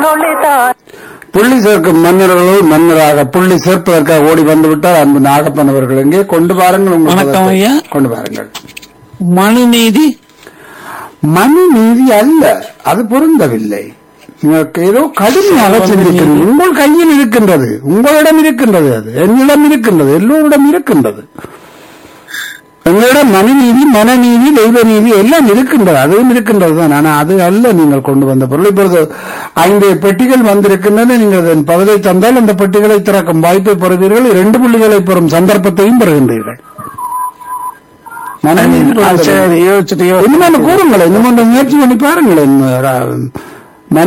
வானொலிதான் புள்ளி சேர்க்கும் மன்னர்களோடு மன்னராக புள்ளி சேர்ப்பதற்காக ஓடி வந்து விட்டார் அன்பு நாகப்பன் அவர்கள் எங்கே கொண்டு பாருங்கள் உங்கள் வணக்கம் பதத்தை. ஐயா. கொண்டு பாருங்கள் மனுநீதி மனு நீதி அல்ல அது பொருந்தவில்லை உங்களுக்கு ஏதோ கடுமையாக சிந்திக்கிறீர்கள் உங்கள் கையில் இருக்கின்றது உங்களிடம் இருக்கின்றது அது என்னிடம் இருக்கின்றது எல்லோரிடம் இருக்கின்றது உங்களிடம் மனுநீதி மனநீதி தெய்வ நீதி எல்லாம் இருக்கின்றது அதுவும் இருக்கின்றது தான் ஆனால் அது அல்ல நீங்கள் கொண்டு வந்த பொருள் இப்பொழுது ஐந்து பெட்டிகள் வந்திருக்கின்றன நீங்கள் அதன் பதிலை தந்தால் அந்த பெட்டிகளை திறக்கும் வாய்ப்பை பெறுவீர்கள் இரண்டு புள்ளிகளை பெறும் சந்தர்ப்பத்தையும் பெறுகின்றீர்கள் மனநீதி ஆ, சரி யோசிச்சுட்டு இன்னும் யோசிச்சுட்டு கூறுங்களேன் இன்னும் ஒன்று முயற்சி பண்ணி பாருங்களேன் ரா-